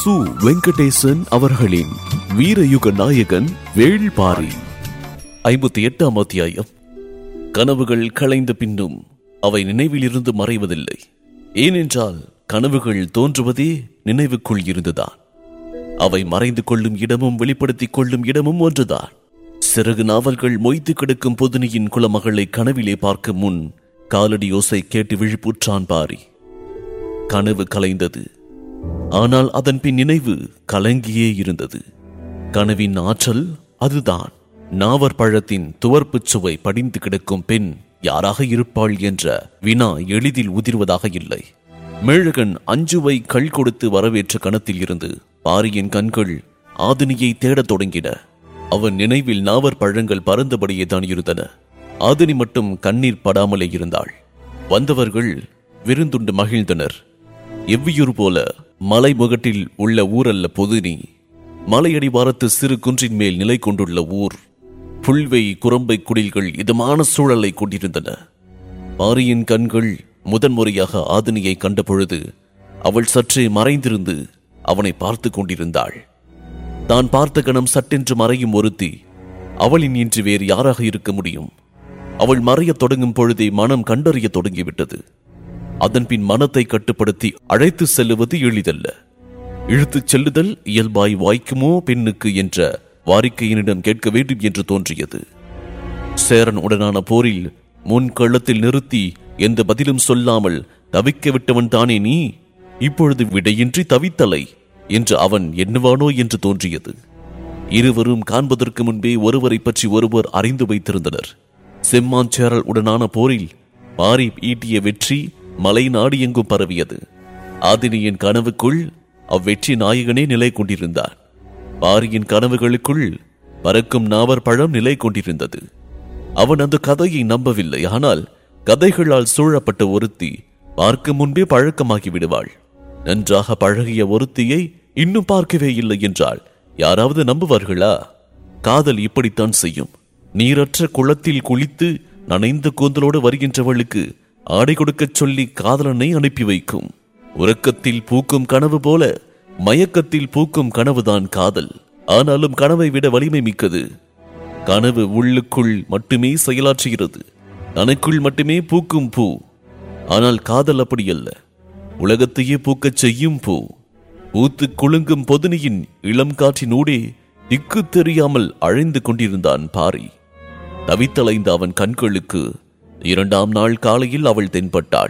சு வெங்கடேசன் அவர்களின் வீரயுக நாயகன் வேள்பாரி ஐம்பத்தி எட்டாம் அத்தியாயம் கனவுகள் களைந்த பின்னும் அவை நினைவிலிருந்து மறைவதில்லை ஏனென்றால் கனவுகள் தோன்றுவதே நினைவுக்குள் இருந்துதான் அவை மறைந்து கொள்ளும் இடமும் வெளிப்படுத்திக் கொள்ளும் இடமும் ஒன்றுதான் சிறகு நாவல்கள் மொய்த்து கிடக்கும் பொதுனியின் குலமகளை கனவிலே பார்க்கும் முன் காலடி ஓசை கேட்டு விழிப்புற்றான் பாரி கனவு கலைந்தது ஆனால் அதன் பின் நினைவு கலங்கியே இருந்தது கனவின் ஆற்றல் அதுதான் நாவற் பழத்தின் துவர்ப்புச் சுவை படிந்து கிடக்கும் பெண் யாராக இருப்பாள் என்ற வினா எளிதில் உதிர்வதாக இல்லை மேழகன் அஞ்சுவை கள் கொடுத்து வரவேற்ற கணத்தில் இருந்து பாரியின் கண்கள் ஆதினியை தேடத் தொடங்கின அவன் நினைவில் நாவற் பழங்கள் பறந்தபடியே தான் இருந்தன ஆதினி மட்டும் கண்ணீர் படாமலே இருந்தாள் வந்தவர்கள் விருந்துண்டு மகிழ்ந்தனர் எவ்வியூர் போல மலைமுகட்டில் உள்ள ஊரல்ல பொதுனி மலையடிவாரத்து சிறு குன்றின் மேல் நிலை கொண்டுள்ள ஊர் புல்வை குரம்பை குடில்கள் இதமான சூழலை கொண்டிருந்தன பாரியின் கண்கள் முதன்முறையாக ஆதினியை கண்டபொழுது அவள் சற்றே மறைந்திருந்து அவனை பார்த்து கொண்டிருந்தாள் தான் பார்த்த கணம் சட்டென்று மறையும் ஒருத்தி அவளின் இன்று வேறு யாராக இருக்க முடியும் அவள் மறையத் தொடங்கும் பொழுதே மனம் கண்டறியத் தொடங்கிவிட்டது அதன்பின் மனத்தை கட்டுப்படுத்தி அழைத்து செல்லுவது எளிதல்ல இழுத்துச் செல்லுதல் இயல்பாய் வாய்க்குமோ பெண்ணுக்கு என்ற வாரிக்கையனிடம் கேட்க வேண்டும் என்று தோன்றியது சேரன் உடனான போரில் முன் களத்தில் நிறுத்தி எந்த பதிலும் சொல்லாமல் தவிக்க விட்டவன் தானே நீ இப்பொழுது விடையின்றி தவித்தலை என்று அவன் எண்ணுவானோ என்று தோன்றியது இருவரும் காண்பதற்கு முன்பே ஒருவரை பற்றி ஒருவர் அறிந்து வைத்திருந்தனர் செம்மாஞ்சேரல் உடனான போரில் பாரி ஈட்டிய வெற்றி மலை நாடு எங்கும் பரவியது ஆதினியின் கனவுக்குள் அவ்வெற்றி நாயகனே நிலை கொண்டிருந்தார் பாரியின் கனவுகளுக்குள் பறக்கும் நாவர் பழம் நிலை கொண்டிருந்தது அவன் அந்த கதையை நம்பவில்லை ஆனால் கதைகளால் சூழப்பட்ட ஒருத்தி பார்க்கும் முன்பே பழக்கமாகி விடுவாள் நன்றாக பழகிய ஒருத்தியை இன்னும் பார்க்கவே இல்லை என்றால் யாராவது நம்புவார்களா காதல் இப்படித்தான் செய்யும் நீரற்ற குளத்தில் குளித்து நனைந்த கூந்தலோடு வருகின்றவளுக்கு ஆடை கொடுக்கச் சொல்லி காதலனை அனுப்பி வைக்கும் உறக்கத்தில் பூக்கும் கனவு போல மயக்கத்தில் பூக்கும் கனவுதான் காதல் ஆனாலும் கனவை விட வலிமை மிக்கது கனவு உள்ளுக்குள் மட்டுமே செயலாற்றுகிறது தனக்குள் மட்டுமே பூக்கும் பூ ஆனால் காதல் அப்படியல்ல உலகத்தையே பூக்கச் செய்யும் பூ பூத்து குலுங்கும் பொதுனியின் இளம் காற்றினூடே திக்கு தெரியாமல் அழைந்து கொண்டிருந்தான் பாரி தவித்தலைந்த அவன் கண்களுக்கு இரண்டாம் நாள் காலையில் அவள் தென்பட்டாள்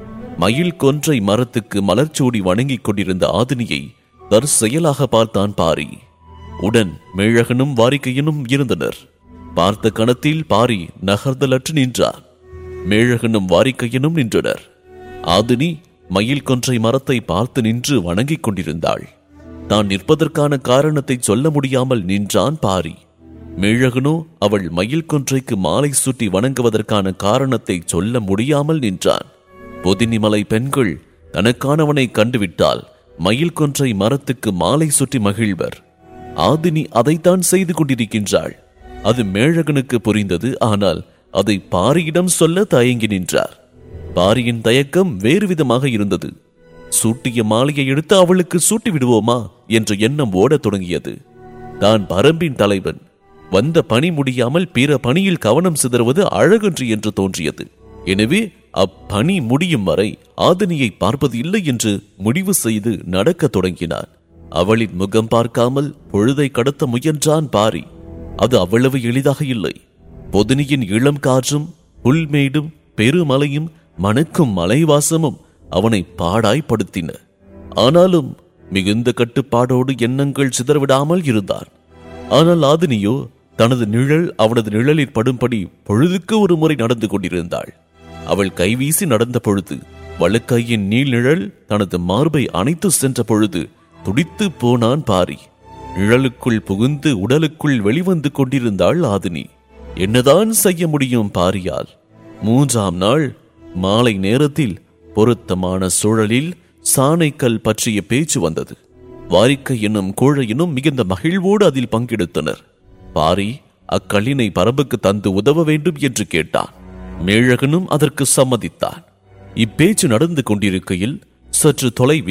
மயில் கொன்றை மரத்துக்கு மலர்ச்சூடி வணங்கிக் கொண்டிருந்த ஆதினியை தற்செயலாக பார்த்தான் பாரி உடன் மேழகனும் வாரிக்கையனும் இருந்தனர் பார்த்த கணத்தில் பாரி நகர்தலற்று நின்றார் மேழகனும் வாரிக்கையனும் நின்றனர் ஆதினி மயில் கொன்றை மரத்தை பார்த்து நின்று வணங்கிக் கொண்டிருந்தாள் தான் நிற்பதற்கான காரணத்தை சொல்ல முடியாமல் நின்றான் பாரி மேழகனோ அவள் மயில் கொன்றைக்கு மாலை சுட்டி வணங்குவதற்கான காரணத்தை சொல்ல முடியாமல் நின்றான் பொதினிமலை பெண்கள் தனக்கானவனை கண்டுவிட்டால் மயில் கொன்றை மரத்துக்கு மாலை சுற்றி மகிழ்வர் ஆதினி அதைத்தான் செய்து கொண்டிருக்கின்றாள் அது மேழகனுக்கு புரிந்தது ஆனால் அதை பாரியிடம் சொல்ல தயங்கி நின்றார் பாரியின் தயக்கம் வேறு விதமாக இருந்தது சூட்டிய மாலையை எடுத்து அவளுக்கு சூட்டி விடுவோமா என்ற எண்ணம் ஓடத் தொடங்கியது தான் பரம்பின் தலைவன் வந்த பணி முடியாமல் பிற பணியில் கவனம் சிதறுவது அழகன்று என்று தோன்றியது எனவே அப்பணி முடியும் வரை ஆதினியை பார்ப்பது இல்லை என்று முடிவு செய்து நடக்கத் தொடங்கினான் அவளின் முகம் பார்க்காமல் பொழுதை கடத்த முயன்றான் பாரி அது அவ்வளவு எளிதாக இல்லை பொதினியின் இளம் காற்றும் புல்மேடும் பெருமலையும் மணக்கும் மலைவாசமும் அவனை பாடாய்ப்படுத்தின ஆனாலும் மிகுந்த கட்டுப்பாடோடு எண்ணங்கள் சிதறவிடாமல் இருந்தான் ஆனால் ஆதினியோ தனது நிழல் அவனது நிழலில் படும்படி பொழுதுக்கு ஒரு முறை நடந்து கொண்டிருந்தாள் அவள் கைவீசி நடந்த பொழுது வழுக்கையின் நீள் நிழல் தனது மார்பை அணைத்து சென்ற பொழுது துடித்து போனான் பாரி நிழலுக்குள் புகுந்து உடலுக்குள் வெளிவந்து கொண்டிருந்தாள் ஆதினி என்னதான் செய்ய முடியும் பாரியால் மூன்றாம் நாள் மாலை நேரத்தில் பொருத்தமான சூழலில் சாணைக்கல் பற்றிய பேச்சு வந்தது வாரிக்கை என்னும் கோழையினும் மிகுந்த மகிழ்வோடு அதில் பங்கெடுத்தனர் பாரி அக்கல்லினை பரம்புக்கு தந்து உதவ வேண்டும் என்று கேட்டான் மேழகனும் அதற்கு சம்மதித்தான் இப்பேச்சு நடந்து கொண்டிருக்கையில் சற்று தொலைவில்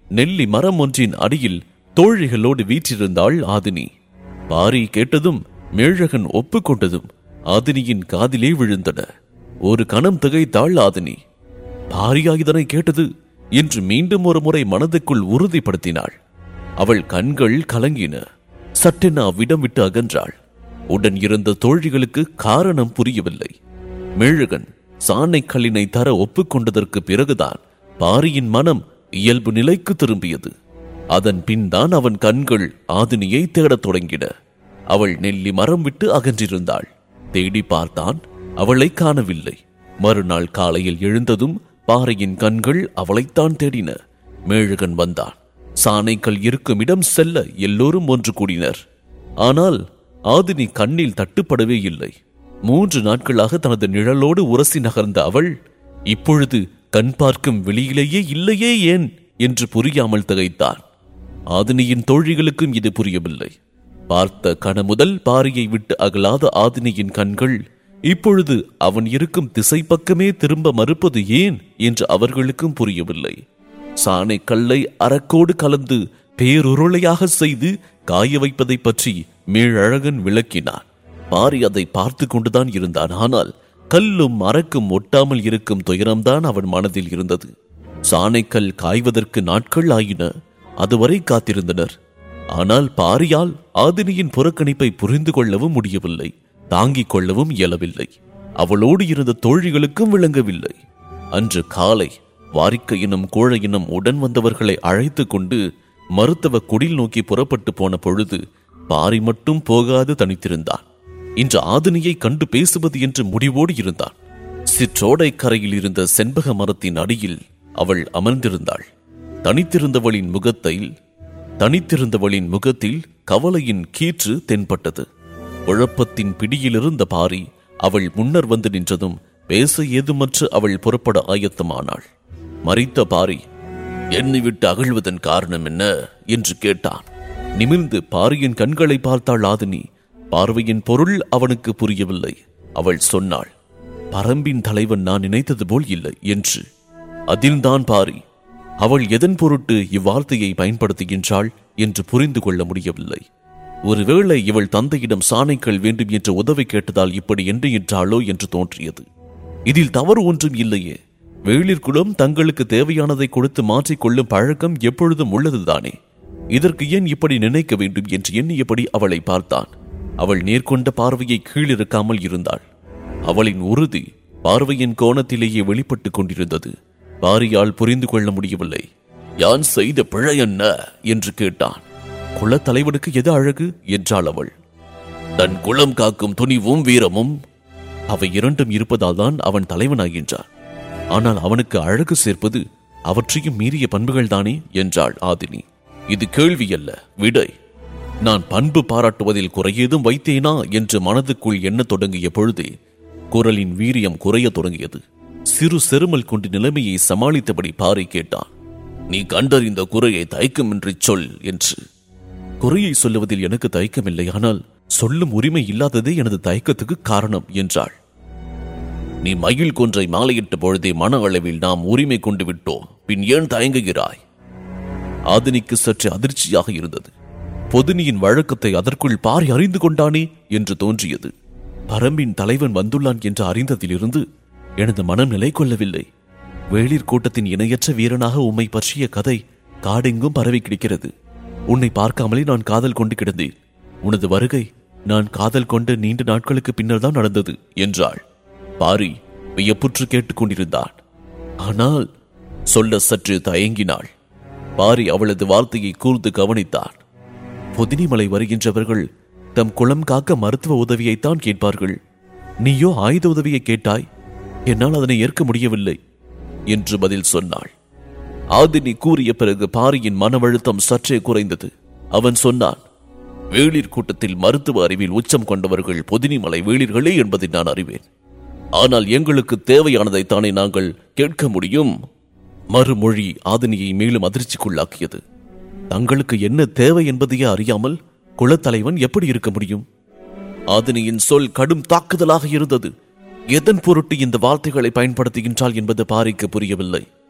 நெல்லி மரம் ஒன்றின் அடியில் தோழிகளோடு வீற்றிருந்தாள் ஆதினி பாரி கேட்டதும் மேழகன் ஒப்புக்கொண்டதும் ஆதினியின் காதிலே விழுந்தன ஒரு கணம் திகைத்தாள் ஆதினி பாரியா இதனை கேட்டது என்று மீண்டும் ஒரு முறை மனதுக்குள் உறுதிப்படுத்தினாள் அவள் கண்கள் கலங்கின சட்டென அவ்விடம் விட்டு அகன்றாள் உடன் இருந்த தோழிகளுக்கு காரணம் புரியவில்லை மேழகன் சாணை கல்லினை தர ஒப்புக்கொண்டதற்கு பிறகுதான் பாரியின் மனம் இயல்பு நிலைக்கு திரும்பியது அதன் பின்தான் அவன் கண்கள் ஆதினியை தேடத் தொடங்கின அவள் நெல்லி மரம் விட்டு அகன்றிருந்தாள் தேடி பார்த்தான் அவளை காணவில்லை மறுநாள் காலையில் எழுந்ததும் பாறையின் கண்கள் அவளைத்தான் தேடின மேழகன் வந்தான் சாணைக்கல் இருக்கும் இடம் செல்ல எல்லோரும் ஒன்று கூடினர் ஆனால் ஆதினி கண்ணில் தட்டுப்படவே இல்லை மூன்று நாட்களாக தனது நிழலோடு உரசி நகர்ந்த அவள் இப்பொழுது கண் பார்க்கும் வெளியிலேயே இல்லையே ஏன் என்று புரியாமல் திகைத்தான் ஆதினியின் தோழிகளுக்கும் இது புரியவில்லை பார்த்த கண முதல் பாரியை விட்டு அகலாத ஆதினியின் கண்கள் இப்பொழுது அவன் இருக்கும் திசை பக்கமே திரும்ப மறுப்பது ஏன் என்று அவர்களுக்கும் புரியவில்லை சாணை கல்லை அறக்கோடு கலந்து பேருருளையாக செய்து காய வைப்பதை பற்றி மேழழகன் விளக்கினான் பாரி அதை பார்த்து கொண்டுதான் இருந்தான் ஆனால் கல்லும் மரக்கும் ஒட்டாமல் இருக்கும் துயரம்தான் அவன் மனதில் இருந்தது சாணைக்கல் காய்வதற்கு நாட்கள் ஆயின அதுவரை காத்திருந்தனர் ஆனால் பாரியால் ஆதினியின் புறக்கணிப்பை புரிந்து கொள்ளவும் முடியவில்லை தாங்கிக் கொள்ளவும் இயலவில்லை அவளோடு இருந்த தோழிகளுக்கும் விளங்கவில்லை அன்று காலை வாரிக்கையினும் கோழையினும் உடன் வந்தவர்களை அழைத்துக் கொண்டு மருத்துவ குடில் நோக்கி புறப்பட்டு போன பொழுது பாரி மட்டும் போகாது தனித்திருந்தான் இன்று ஆதினியை கண்டு பேசுவது என்று முடிவோடு இருந்தான் சிற்றோடை கரையில் இருந்த செண்பக மரத்தின் அடியில் அவள் அமர்ந்திருந்தாள் தனித்திருந்தவளின் முகத்தில் தனித்திருந்தவளின் முகத்தில் கவலையின் கீற்று தென்பட்டது குழப்பத்தின் பிடியிலிருந்த பாரி அவள் முன்னர் வந்து நின்றதும் பேச ஏதுமற்று அவள் புறப்பட ஆயத்தமானாள் மறித்த பாரி என்னை விட்டு அகழ்வதன் காரணம் என்ன என்று கேட்டான் நிமிர்ந்து பாரியின் கண்களை பார்த்தாள் ஆதினி பார்வையின் பொருள் அவனுக்கு புரியவில்லை அவள் சொன்னாள் பரம்பின் தலைவன் நான் நினைத்தது போல் இல்லை என்று அதில்தான் பாரி அவள் எதன் பொருட்டு இவ்வார்த்தையை பயன்படுத்துகின்றாள் என்று புரிந்து கொள்ள முடியவில்லை ஒருவேளை இவள் தந்தையிடம் சாணைக்கள் வேண்டும் என்று உதவி கேட்டதால் இப்படி எண்ணுகின்றாளோ என்று தோன்றியது இதில் தவறு ஒன்றும் இல்லையே வேளிர்குலம் தங்களுக்கு தேவையானதை கொடுத்து மாற்றிக்கொள்ளும் பழக்கம் எப்பொழுதும் உள்ளதுதானே இதற்கு ஏன் இப்படி நினைக்க வேண்டும் என்று எண்ணியபடி அவளை பார்த்தான் அவள் நேர்கொண்ட பார்வையை கீழிருக்காமல் இருந்தாள் அவளின் உறுதி பார்வையின் கோணத்திலேயே வெளிப்பட்டுக் கொண்டிருந்தது பாரியால் புரிந்து கொள்ள முடியவில்லை யான் செய்த பிழை என்ன என்று கேட்டான் குலத்தலைவனுக்கு எது அழகு என்றாள் அவள் தன் குலம் காக்கும் துணிவும் வீரமும் அவை இரண்டும் இருப்பதால் தான் அவன் தலைவனாகின்றான் ஆனால் அவனுக்கு அழகு சேர்ப்பது அவற்றையும் மீறிய பண்புகள் தானே என்றாள் ஆதினி இது கேள்வி அல்ல விடை நான் பண்பு பாராட்டுவதில் குறையேதும் வைத்தேனா என்று மனதுக்குள் எண்ணத் தொடங்கிய பொழுதே குரலின் வீரியம் குறையத் தொடங்கியது சிறு செருமல் கொண்டு நிலைமையை சமாளித்தபடி பாறை கேட்டான் நீ கண்டறிந்த குறையை தயக்கமின்றி சொல் என்று குறையை சொல்லுவதில் எனக்கு தயக்கமில்லை ஆனால் சொல்லும் உரிமை இல்லாததே எனது தயக்கத்துக்கு காரணம் என்றாள் நீ மயில் கொன்றை மாலையிட்ட பொழுதே மன அளவில் நாம் உரிமை கொண்டு விட்டோம் பின் ஏன் தயங்குகிறாய் ஆதினிக்கு சற்று அதிர்ச்சியாக இருந்தது பொதினியின் வழக்கத்தை அதற்குள் பாரி அறிந்து கொண்டானே என்று தோன்றியது பரம்பின் தலைவன் வந்துள்ளான் என்று அறிந்ததிலிருந்து எனது மனம் நிலை கொள்ளவில்லை வேளிர் கூட்டத்தின் இணையற்ற வீரனாக உம்மை பற்றிய கதை காடெங்கும் பரவி கிடக்கிறது உன்னை பார்க்காமலே நான் காதல் கொண்டு கிடந்தேன் உனது வருகை நான் காதல் கொண்ட நீண்ட நாட்களுக்கு பின்னர் தான் நடந்தது என்றாள் பாரி வியப்புற்று கேட்டுக்கொண்டிருந்தான் ஆனால் சொல்ல சற்று தயங்கினாள் பாரி அவளது வார்த்தையை கூர்ந்து கவனித்தான் பொதினிமலை வருகின்றவர்கள் தம் குளம் காக்க மருத்துவ உதவியைத்தான் கேட்பார்கள் நீயோ ஆயுத உதவியை கேட்டாய் என்னால் அதனை ஏற்க முடியவில்லை என்று பதில் சொன்னாள் ஆதினி கூறிய பிறகு பாரியின் மனவழுத்தம் சற்றே குறைந்தது அவன் சொன்னான் வேளிர் கூட்டத்தில் மருத்துவ அறிவில் உச்சம் கொண்டவர்கள் பொதினிமலை வேளிர்களே என்பதை நான் அறிவேன் ஆனால் எங்களுக்கு தேவையானதை தானே நாங்கள் கேட்க முடியும் மறுமொழி ஆதினியை மேலும் அதிர்ச்சிக்குள்ளாக்கியது தங்களுக்கு என்ன தேவை என்பதையே அறியாமல் குலத்தலைவன் எப்படி இருக்க முடியும் ஆதினியின் சொல் கடும் தாக்குதலாக இருந்தது எதன் பொருட்டு இந்த வார்த்தைகளை பயன்படுத்துகின்றாள் என்பது பாரிக்கு புரியவில்லை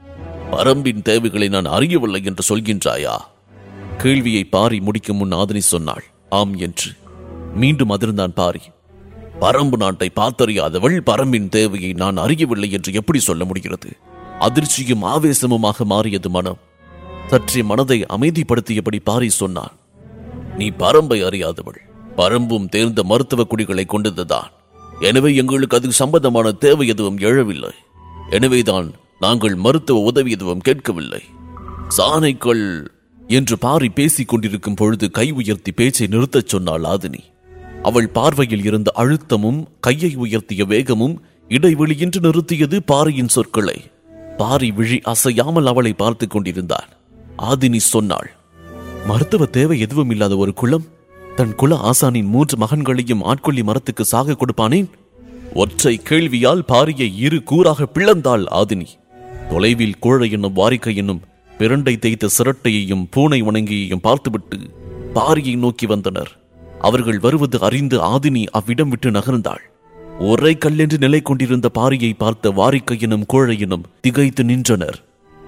பரம்பின் தேவைகளை நான் அறியவில்லை என்று சொல்கின்றாயா கேள்வியை பாரி முடிக்கும் முன் ஆதினி சொன்னாள் ஆம் என்று மீண்டும் அதிர்ந்தான் பாரி பரம்பு நாட்டை பார்த்தறியாதவள் பரம்பின் தேவையை நான் அறியவில்லை என்று எப்படி சொல்ல முடிகிறது அதிர்ச்சியும் ஆவேசமுமாக மாறியது மனம் சற்றே மனதை அமைதிப்படுத்தியபடி பாரி சொன்னான் நீ பரம்பை அறியாதவள் பரம்பும் தேர்ந்த மருத்துவ குடிகளை கொண்டதுதான் எனவே எங்களுக்கு அது சம்பந்தமான தேவை எதுவும் எழவில்லை எனவேதான் நாங்கள் மருத்துவ உதவி எதுவும் கேட்கவில்லை சாணைகள் என்று பாரி பேசிக் கொண்டிருக்கும் பொழுது கை உயர்த்தி பேச்சை நிறுத்தச் சொன்னாள் ஆதினி அவள் பார்வையில் இருந்த அழுத்தமும் கையை உயர்த்திய வேகமும் இடைவெளியின்றி நிறுத்தியது பாரியின் சொற்களை பாரி விழி அசையாமல் அவளை பார்த்துக் கொண்டிருந்தான் ஆதினி சொன்னாள் மருத்துவ தேவை எதுவும் இல்லாத ஒரு குலம் தன் குல ஆசானின் மூன்று மகன்களையும் ஆட்கொள்ளி மரத்துக்கு சாக கொடுப்பானேன் ஒற்றை கேள்வியால் பாரியை இரு கூறாக பிளந்தாள் ஆதினி தொலைவில் கோழை என்னும் வாரிக்கை என்னும் பிரண்டை தேய்த்த சிரட்டையையும் பூனை வணங்கியையும் பார்த்துவிட்டு பாரியை நோக்கி வந்தனர் அவர்கள் வருவது அறிந்து ஆதினி அவ்விடம் விட்டு நகர்ந்தாள் ஒரே கல்லென்று நிலை கொண்டிருந்த பாரியை பார்த்த வாரிக்கையினும் கோழையினும் திகைத்து நின்றனர்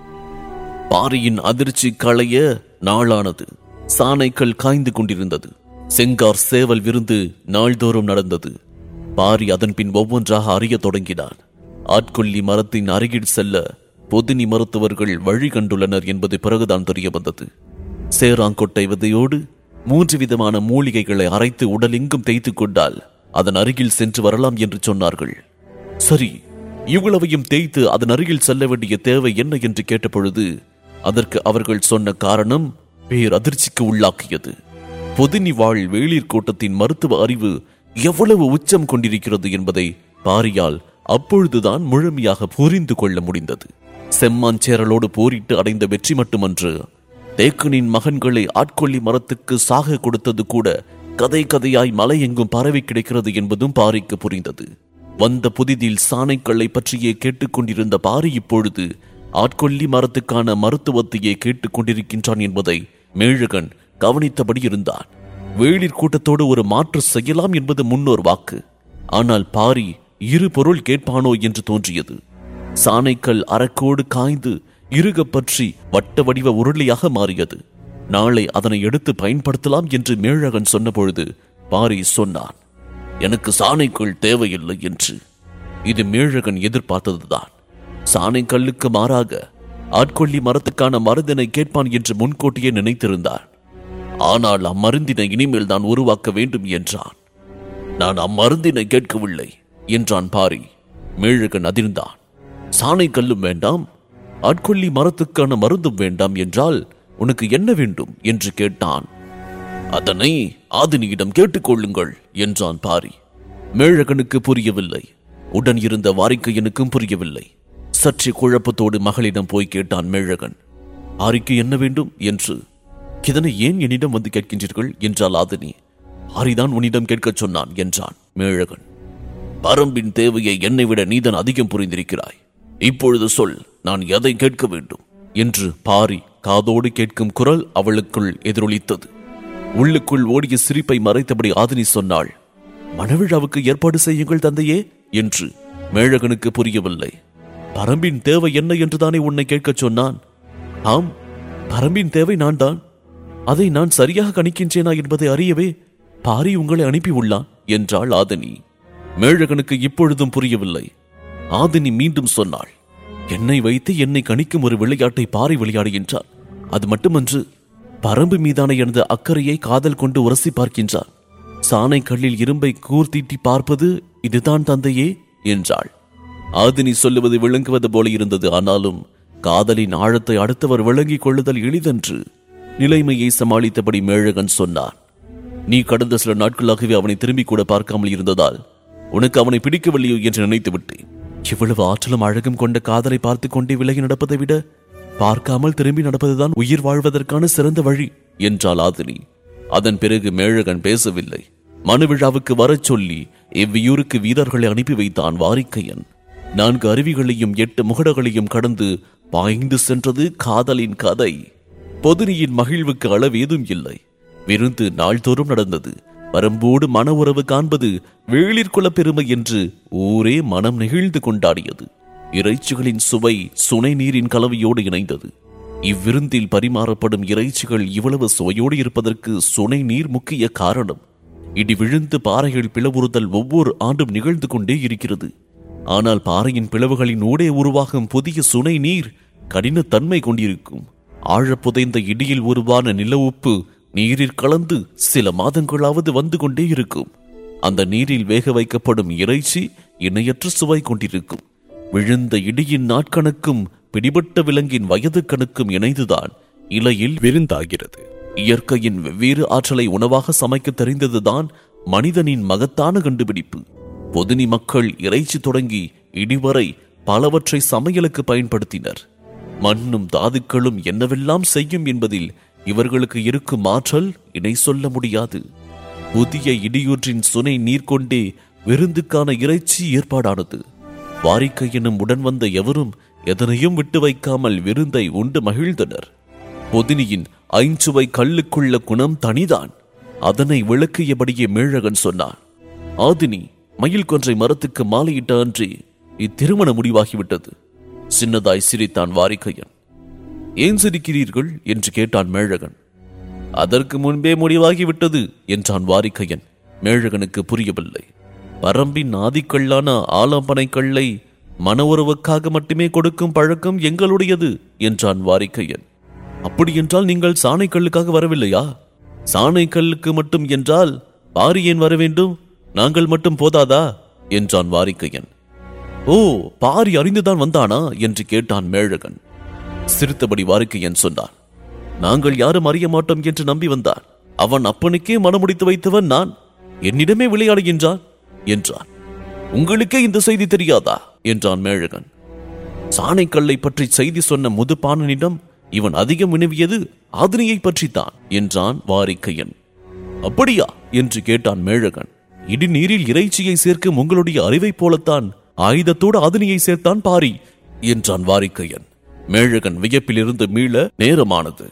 பாரியின் அதிர்ச்சி களைய நாளானது சாணைகள் காய்ந்து கொண்டிருந்தது செங்கார் சேவல் விருந்து நாள்தோறும் நடந்தது பாரி அதன் பின் ஒவ்வொன்றாக அறியத் தொடங்கினான் ஆட்கொல்லி மரத்தின் அருகில் செல்ல பொதினி மருத்துவர்கள் வழி கண்டுள்ளனர் என்பது பிறகுதான் தெரிய வந்தது சேராங்கொட்டை விதையோடு மூன்று விதமான மூலிகைகளை அரைத்து உடலெங்கும் தேய்த்துக் கொண்டால் அதன் அருகில் சென்று வரலாம் என்று சொன்னார்கள் சரி இவ்வளவையும் தேய்த்து அதன் அருகில் செல்ல வேண்டிய தேவை என்ன என்று கேட்டபொழுது அதற்கு அவர்கள் சொன்ன காரணம் பேரதிர்ச்சிக்கு உள்ளாக்கியது பொதினி வாழ் வேளிர் கூட்டத்தின் மருத்துவ அறிவு எவ்வளவு உச்சம் கொண்டிருக்கிறது என்பதை பாரியால் அப்பொழுதுதான் முழுமையாக புரிந்து கொள்ள முடிந்தது செம்மாஞ்சேரலோடு போரிட்டு அடைந்த வெற்றி மட்டுமன்று தேக்கனின் மகன்களை ஆட்கொள்ளி மரத்துக்கு சாக கொடுத்தது கூட கதை கதையாய் மலை எங்கும் பரவி கிடக்கிறது என்பதும் பாரிக்கு புரிந்தது வந்த புதிதில் சாணைக்களை பற்றியே கேட்டுக்கொண்டிருந்த பாரி இப்பொழுது ஆட்கொல்லி மரத்துக்கான மருத்துவத்தையே கேட்டுக்கொண்டிருக்கின்றான் என்பதை மேழகன் கவனித்தபடி இருந்தான் வேளிர் கூட்டத்தோடு ஒரு மாற்று செய்யலாம் என்பது முன்னோர் வாக்கு ஆனால் பாரி இரு பொருள் கேட்பானோ என்று தோன்றியது சாணைக்கல் அரக்கோடு காய்ந்து இறுகப் பற்றி வட்ட வடிவ உருளையாக மாறியது நாளை அதனை எடுத்து பயன்படுத்தலாம் என்று மேழகன் சொன்னபொழுது பாரி சொன்னான் எனக்கு சாணைக்கல் தேவையில்லை என்று இது மேழகன் எதிர்பார்த்ததுதான் சாணைக்கல்லுக்கு மாறாக ஆட்கொள்ளி மரத்துக்கான மருந்தினை கேட்பான் என்று முன்கூட்டியே நினைத்திருந்தான் ஆனால் அம்மருந்தினை இனிமேல் தான் உருவாக்க வேண்டும் என்றான் நான் அம்மருந்தினை கேட்கவில்லை என்றான் பாரி மேழகன் அதிர்ந்தான் சாணை கல்லும் வேண்டாம் ஆட்கொல்லி மரத்துக்கான மருந்தும் வேண்டாம் என்றால் உனக்கு என்ன வேண்டும் என்று கேட்டான் அதனை ஆதினியிடம் கேட்டுக்கொள்ளுங்கள் என்றான் பாரி மேழகனுக்கு புரியவில்லை உடன் இருந்த வாரிக்கையனுக்கும் புரியவில்லை சற்றே குழப்பத்தோடு மகளிடம் போய் கேட்டான் மேழகன் ஆரிக்கு என்ன வேண்டும் என்று இதனை ஏன் என்னிடம் வந்து கேட்கின்றீர்கள் என்றாள் ஆதினி ஆரிதான் உன்னிடம் கேட்கச் சொன்னான் என்றான் மேழகன் பரம்பின் தேவையை என்னை விட நீதான் அதிகம் புரிந்திருக்கிறாய் இப்பொழுது சொல் நான் எதை கேட்க வேண்டும் என்று பாரி காதோடு கேட்கும் குரல் அவளுக்குள் எதிரொலித்தது உள்ளுக்குள் ஓடிய சிரிப்பை மறைத்தபடி ஆதினி சொன்னாள் மணவிழாவுக்கு ஏற்பாடு செய்யுங்கள் தந்தையே என்று மேழகனுக்கு புரியவில்லை பரம்பின் தேவை என்ன என்றுதானே உன்னை கேட்கச் சொன்னான் ஆம் பரம்பின் தேவை நான் தான் அதை நான் சரியாக கணிக்கின்றேனா என்பதை அறியவே பாரி உங்களை அனுப்பி உள்ளான் என்றாள் ஆதினி மேழகனுக்கு இப்பொழுதும் புரியவில்லை ஆதினி மீண்டும் சொன்னாள் என்னை வைத்து என்னை கணிக்கும் ஒரு விளையாட்டை பாரி விளையாடுகின்றார் அது மட்டுமன்று பரம்பு மீதான எனது அக்கறையை காதல் கொண்டு உரசி பார்க்கின்றார் சாணை கல்லில் இரும்பை கூர்த்தீட்டி பார்ப்பது இதுதான் தந்தையே என்றாள் ஆதினி சொல்லுவது விளங்குவது போல இருந்தது ஆனாலும் காதலின் ஆழத்தை அடுத்தவர் விளங்கிக் கொள்ளுதல் எளிதன்று நிலைமையை சமாளித்தபடி மேழகன் சொன்னான் நீ கடந்த சில நாட்களாகவே அவனை திரும்பி கூட பார்க்காமல் இருந்ததால் உனக்கு அவனை பிடிக்கவில்லையோ என்று நினைத்து விட்டேன் இவ்வளவு ஆற்றலும் அழகும் கொண்ட காதலை பார்த்து கொண்டே விலகி நடப்பதை விட பார்க்காமல் திரும்பி நடப்பதுதான் உயிர் வாழ்வதற்கான சிறந்த வழி என்றாள் ஆதினி அதன் பிறகு மேழகன் பேசவில்லை மனு விழாவுக்கு வரச் சொல்லி இவ்வியூருக்கு வீரர்களை அனுப்பி வைத்தான் வாரிக்கையன் நான்கு அருவிகளையும் எட்டு முகடங்களையும் கடந்து பாய்ந்து சென்றது காதலின் கதை பொதினியின் மகிழ்வுக்கு அளவேதும் இல்லை விருந்து நாள்தோறும் நடந்தது வரம்போடு மன உறவு காண்பது வேளிர் குலப் பெருமை என்று ஊரே மனம் நெகிழ்ந்து கொண்டாடியது இறைச்சிகளின் சுவை சுனை நீரின் கலவையோடு இணைந்தது இவ்விருந்தில் பரிமாறப்படும் இறைச்சிகள் இவ்வளவு சுவையோடு இருப்பதற்கு சுனை நீர் முக்கிய காரணம் இடி விழுந்து பாறைகள் பிளவுறுதல் ஒவ்வொரு ஆண்டும் நிகழ்ந்து கொண்டே இருக்கிறது ஆனால் பாறையின் பிளவுகளின் ஊடே உருவாகும் புதிய சுனை நீர் கடினத்தன்மை கொண்டிருக்கும் ஆழப் புதைந்த இடியில் உருவான நில உப்பு நீரில் கலந்து சில மாதங்களாவது வந்து கொண்டே இருக்கும் அந்த நீரில் வேக வைக்கப்படும் இறைச்சி இணையற்ற சுவை கொண்டிருக்கும் விழுந்த இடியின் நாட்கணக்கும் பிடிபட்ட விலங்கின் வயது கணக்கும் இணைந்துதான் இலையில் விருந்தாகிறது இயற்கையின் வெவ்வேறு ஆற்றலை உணவாக சமைக்க தெரிந்ததுதான் மனிதனின் மகத்தான கண்டுபிடிப்பு பொதுனி மக்கள் இறைச்சி தொடங்கி இடிவரை பலவற்றை சமையலுக்கு பயன்படுத்தினர் மண்ணும் தாதுக்களும் என்னவெல்லாம் செய்யும் என்பதில் இவர்களுக்கு இருக்கும் ஆற்றல் இணை சொல்ல முடியாது புதிய இடியூற்றின் சுனை நீர் கொண்டே விருந்துக்கான இறைச்சி ஏற்பாடானது வாரிக்கை எனும் உடன் வந்த எவரும் எதனையும் விட்டு வைக்காமல் விருந்தை உண்டு மகிழ்ந்தனர் பொதினியின் ஐஞ்சுவை கல்லுக்குள்ள குணம் தனிதான் அதனை விளக்கியபடியே மேழகன் சொன்னான் ஆதினி மயில் கொன்றை மரத்துக்கு மாலையிட்ட அன்றி இத்திருமணம் முடிவாகிவிட்டது சின்னதாய் சிரித்தான் வாரிக்கையன் ஏன் சிரிக்கிறீர்கள் என்று கேட்டான் மேழகன் அதற்கு முன்பே முடிவாகிவிட்டது என்றான் வாரிக்கையன் மேழகனுக்கு புரியவில்லை பரம்பின் ஆதிக்கல்லான ஆலம்பனை கல்லை மன உறவுக்காக மட்டுமே கொடுக்கும் பழக்கம் எங்களுடையது என்றான் வாரிக்கையன் அப்படியென்றால் நீங்கள் சாணைக்கல்லுக்காக வரவில்லையா சாணைக்கல்லுக்கு மட்டும் என்றால் பாரி ஏன் வர வேண்டும் நாங்கள் மட்டும் போதாதா என்றான் வாரிக்கையன் ஓ பாரி அறிந்துதான் வந்தானா என்று கேட்டான் மேழகன் சிரித்தபடி வாரிக்கையன் சொன்னான் நாங்கள் யாரும் அறிய மாட்டோம் என்று நம்பி வந்தான் அவன் அப்பனுக்கே மனமுடித்து வைத்தவன் நான் என்னிடமே விளையாடுகின்றான் என்றான் உங்களுக்கே இந்த செய்தி தெரியாதா என்றான் மேழகன் சாணைக்கல்லை பற்றி செய்தி சொன்ன முதுபாணனிடம் இவன் அதிகம் வினவியது ஆதினியை பற்றித்தான் என்றான் வாரிக்கையன் அப்படியா என்று கேட்டான் மேழகன் இடிநீரில் இறைச்சியை சேர்க்கும் உங்களுடைய அறிவைப் போலத்தான் ஆயுதத்தோடு ஆதினியை சேர்த்தான் பாரி என்றான் வாரிக்கையன் மேழகன் வியப்பிலிருந்து மீள நேரமானது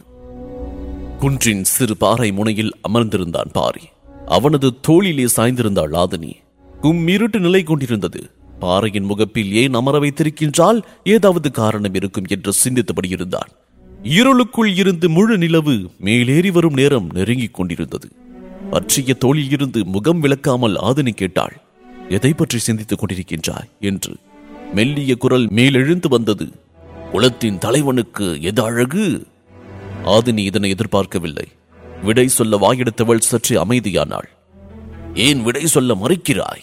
குன்றின் சிறு பாறை முனையில் அமர்ந்திருந்தான் பாரி அவனது தோளிலே சாய்ந்திருந்தாள் ஆதினி கும்மிருட்டு நிலை கொண்டிருந்தது பாறையின் முகப்பில் ஏன் அமர வைத்திருக்கின்றால் ஏதாவது காரணம் இருக்கும் என்று சிந்தித்தபடி இருந்தான் இருளுக்குள் இருந்து முழு நிலவு மேலேறி வரும் நேரம் நெருங்கிக் கொண்டிருந்தது பற்றிய தோளில் இருந்து முகம் விளக்காமல் ஆதினி கேட்டாள் எதை பற்றி சிந்தித்துக் கொண்டிருக்கின்றாய் என்று மெல்லிய குரல் மேலெழுந்து வந்தது குலத்தின் தலைவனுக்கு எது அழகு ஆதினி இதனை எதிர்பார்க்கவில்லை விடை சொல்ல வாயெடுத்தவள் சற்று அமைதியானாள் ஏன் விடை சொல்ல மறுக்கிறாய்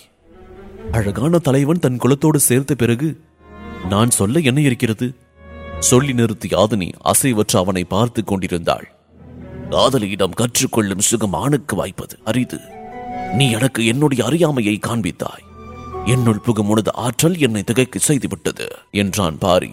அழகான தலைவன் தன் குலத்தோடு சேர்த்த பிறகு நான் சொல்ல என்ன இருக்கிறது சொல்லி நிறுத்தி ஆதினி அசைவற்ற அவனை பார்த்து கொண்டிருந்தாள் காதலியிடம் கற்றுக்கொள்ளும் சுகம் ஆணுக்கு வாய்ப்பது அரிது நீ எனக்கு என்னுடைய அறியாமையை காண்பித்தாய் என்னுள் புகும் உனது ஆற்றல் என்னை திகைக்க செய்துவிட்டது என்றான் பாரி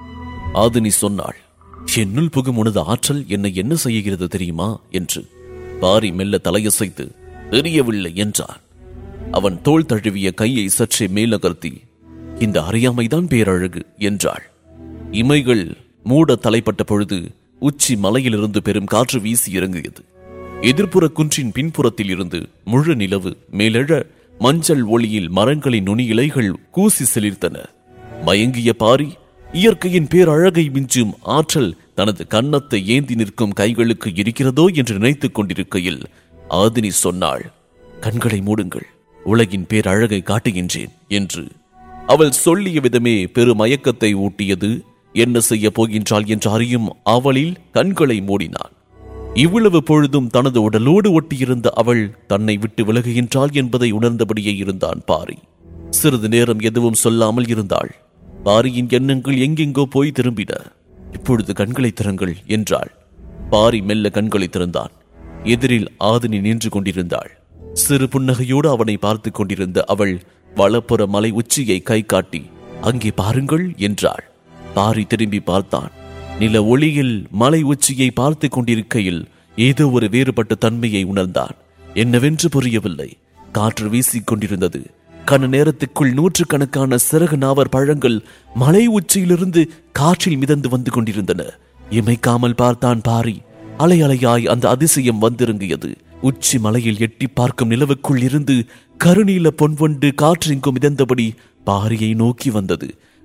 ஆதினி சொன்னாள் என்னுள் புகும் உனது ஆற்றல் என்னை என்ன செய்கிறது தெரியுமா என்று பாரி மெல்ல தலையசைத்து தெரியவில்லை என்றான் அவன் தோள் தழுவிய கையை சற்றே மேல் நகர்த்தி இந்த அறியாமைதான் பேரழகு என்றாள் இமைகள் மூட தலைப்பட்ட பொழுது உச்சி மலையிலிருந்து பெரும் காற்று வீசி இறங்கியது எதிர்ப்புற குன்றின் பின்புறத்தில் இருந்து முழு நிலவு மேலெழ மஞ்சள் ஒளியில் மரங்களின் நுனி இலைகள் கூசி செலிர்த்தன மயங்கிய பாரி இயற்கையின் பேரழகை மிஞ்சும் ஆற்றல் தனது கன்னத்தை ஏந்தி நிற்கும் கைகளுக்கு இருக்கிறதோ என்று நினைத்துக் கொண்டிருக்கையில் ஆதினி சொன்னாள் கண்களை மூடுங்கள் உலகின் பேரழகை காட்டுகின்றேன் என்று அவள் சொல்லிய விதமே பெரு மயக்கத்தை ஊட்டியது என்ன செய்ய போகின்றாள் என்று அறியும் அவளில் கண்களை மூடினான் இவ்வளவு பொழுதும் தனது உடலோடு ஒட்டியிருந்த அவள் தன்னை விட்டு விலகுகின்றாள் என்பதை உணர்ந்தபடியே இருந்தான் பாரி சிறிது நேரம் எதுவும் சொல்லாமல் இருந்தாள் பாரியின் எண்ணங்கள் எங்கெங்கோ போய் திரும்பின இப்பொழுது கண்களை திறங்கள் என்றாள் பாரி மெல்ல கண்களை திறந்தான் எதிரில் ஆதினி நின்று கொண்டிருந்தாள் சிறு புன்னகையோடு அவனை பார்த்து கொண்டிருந்த அவள் வலப்புற மலை உச்சியை கை காட்டி அங்கே பாருங்கள் என்றாள் பாரி திரும்பி பார்த்தான் நில ஒளியில் மலை உச்சியை பார்த்து கொண்டிருக்கையில் ஏதோ ஒரு வேறுபட்ட தன்மையை உணர்ந்தான் என்னவென்று புரியவில்லை காற்று வீசிக் கொண்டிருந்தது கன நேரத்துக்குள் நூற்றுக்கணக்கான சிறகு நாவர் பழங்கள் மலை உச்சியிலிருந்து காற்றில் மிதந்து வந்து கொண்டிருந்தன இமைக்காமல் பார்த்தான் பாரி அலை அலையாய் அந்த அதிசயம் வந்திறங்கியது உச்சி மலையில் எட்டி பார்க்கும் நிலவுக்குள் இருந்து கருநீல பொன்வண்டு காற்றெங்கும் மிதந்தபடி பாரியை நோக்கி வந்தது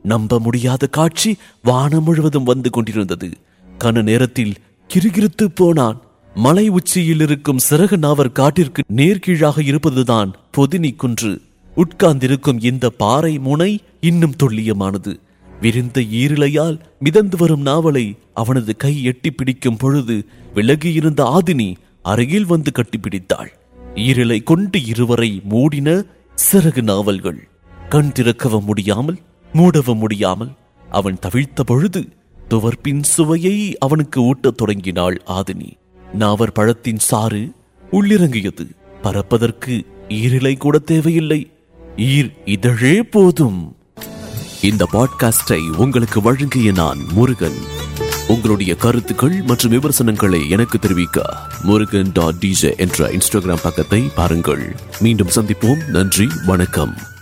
நம்ப முடியாத காட்சி வானம் முழுவதும் வந்து கொண்டிருந்தது கன நேரத்தில் கிறுகிறுத்து போனான் மலை உச்சியில் இருக்கும் சிறகு நாவர் காட்டிற்கு நேர்கீழாக இருப்பதுதான் பொதினி குன்று உட்கார்ந்திருக்கும் இந்த பாறை முனை இன்னும் துல்லியமானது விரிந்த ஈரிலையால் மிதந்து வரும் நாவலை அவனது கை எட்டி பிடிக்கும் பொழுது விலகியிருந்த ஆதினி அருகில் வந்து கட்டிப்பிடித்தாள் ஈரிலை கொண்டு இருவரை மூடின சிறகு நாவல்கள் கண் திறக்கவும் முடியாமல் மூடவும் முடியாமல் அவன் தவிழ்த்த பொழுது துவர்ப்பின் சுவையை அவனுக்கு ஊட்டத் தொடங்கினாள் ஆதினி நாவர் பழத்தின் சாறு உள்ளிறங்கியது பறப்பதற்கு ஈரிலை கூட தேவையில்லை ஈர் இதழே போதும் இந்த பாட்காஸ்டை உங்களுக்கு வழங்கிய நான் முருகன் உங்களுடைய கருத்துக்கள் மற்றும் விமர்சனங்களை எனக்கு தெரிவிக்க முருகன் டாட் டிஜே என்ற இன்ஸ்டாகிராம் பக்கத்தை பாருங்கள் மீண்டும் சந்திப்போம் நன்றி வணக்கம்